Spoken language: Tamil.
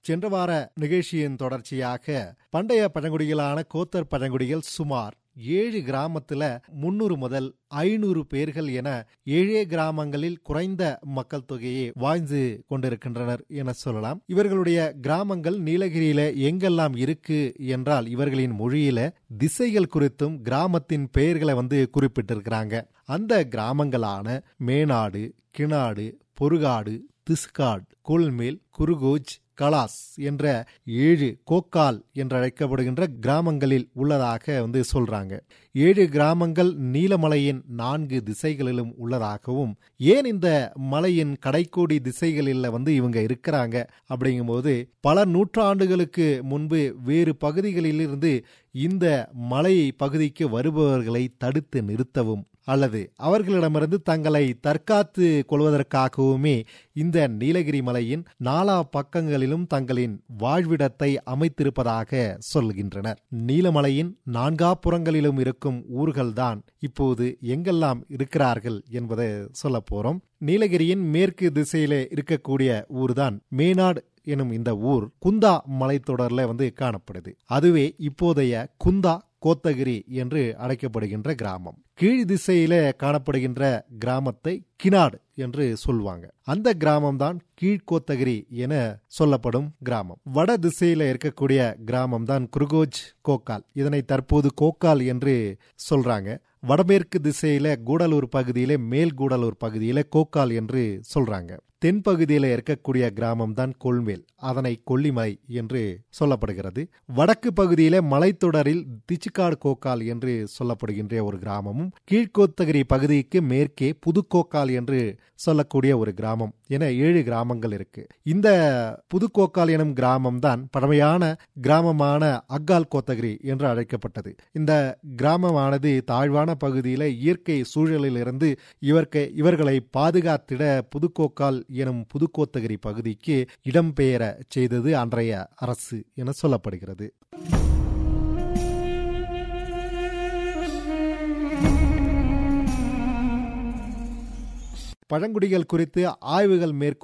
சென்ற வார நிகழ்ச்சியின் தொடர்ச்சியாக பண்டைய பழங்குடிகளான கோத்தர் பழங்குடிகள் சுமார் ஏழு கிராமத்துல முன்னூறு முதல் ஐநூறு பேர்கள் என ஏழே கிராமங்களில் குறைந்த மக்கள் தொகையை வாழ்ந்து கொண்டிருக்கின்றனர் என சொல்லலாம் இவர்களுடைய கிராமங்கள் நீலகிரியில எங்கெல்லாம் இருக்கு என்றால் இவர்களின் மொழியில திசைகள் குறித்தும் கிராமத்தின் பெயர்களை வந்து குறிப்பிட்டிருக்கிறாங்க அந்த கிராமங்களான மேனாடு கிணாடு பொருகாடு திஸ்காட் குல்மேல் குருகோஜ் கலாஸ் என்ற ஏழு கோக்கால் என்று அழைக்கப்படுகின்ற கிராமங்களில் உள்ளதாக வந்து சொல்றாங்க ஏழு கிராமங்கள் நீலமலையின் நான்கு திசைகளிலும் உள்ளதாகவும் ஏன் இந்த மலையின் கடைக்கோடி திசைகளில் வந்து இவங்க இருக்கிறாங்க அப்படிங்கும்போது பல நூற்றாண்டுகளுக்கு முன்பு வேறு பகுதிகளிலிருந்து இந்த மலை பகுதிக்கு வருபவர்களை தடுத்து நிறுத்தவும் அல்லது அவர்களிடமிருந்து தங்களை தற்காத்து கொள்வதற்காகவுமே இந்த நீலகிரி மலையின் நாலா பக்கங்களிலும் தங்களின் வாழ்விடத்தை அமைத்திருப்பதாக சொல்கின்றனர் நீலமலையின் நான்காப்புறங்களிலும் இருக்கும் ஊர்கள்தான் இப்போது எங்கெல்லாம் இருக்கிறார்கள் என்பதை சொல்ல போறோம் நீலகிரியின் மேற்கு திசையில இருக்கக்கூடிய ஊர்தான் மேனாடு எனும் இந்த ஊர் குந்தா மலைத்தொடர்ல வந்து காணப்படுது அதுவே இப்போதைய குந்தா கோத்தகிரி என்று அழைக்கப்படுகின்ற கிராமம் கீழ் திசையில காணப்படுகின்ற கிராமத்தை கினாடு என்று சொல்லுவாங்க அந்த கிராமம் தான் கீழ்கோத்தகிரி என சொல்லப்படும் கிராமம் வட திசையில இருக்கக்கூடிய கிராமம் தான் குருகோஜ் கோக்கால் இதனை தற்போது கோக்கால் என்று சொல்றாங்க வடமேற்கு திசையில கூடலூர் பகுதியில மேல் கூடலூர் பகுதியில கோக்கால் என்று சொல்றாங்க தென்பகுதியில இருக்கக்கூடிய கிராமம் தான் கொள்மேல் அதனை கொல்லிமலை என்று சொல்லப்படுகிறது வடக்கு பகுதியில மலைத்தொடரில் திச்சுக்காடு கோக்கால் என்று சொல்லப்படுகின்ற ஒரு கிராமமும் கீழ்கோத்தகிரி பகுதிக்கு மேற்கே புதுக்கோக்கால் என்று சொல்லக்கூடிய ஒரு கிராமம் என ஏழு கிராமங்கள் இருக்கு இந்த புதுக்கோக்கால் எனும் கிராமம் தான் பழமையான கிராமமான அக்கால் கோத்தகிரி என்று அழைக்கப்பட்டது இந்த கிராமமானது தாழ்வான பகுதியில இயற்கை சூழலிலிருந்து இவர்க்கு இவர்களை பாதுகாத்திட புதுக்கோக்கால் எனும் புதுக்கோத்தகிரி பகுதிக்கு இடம்பெயர செய்தது அன்றைய அரசு என சொல்லப்படுகிறது பழங்குடிகள் குறித்து ஆய்வுகள் மேற்கொண்டு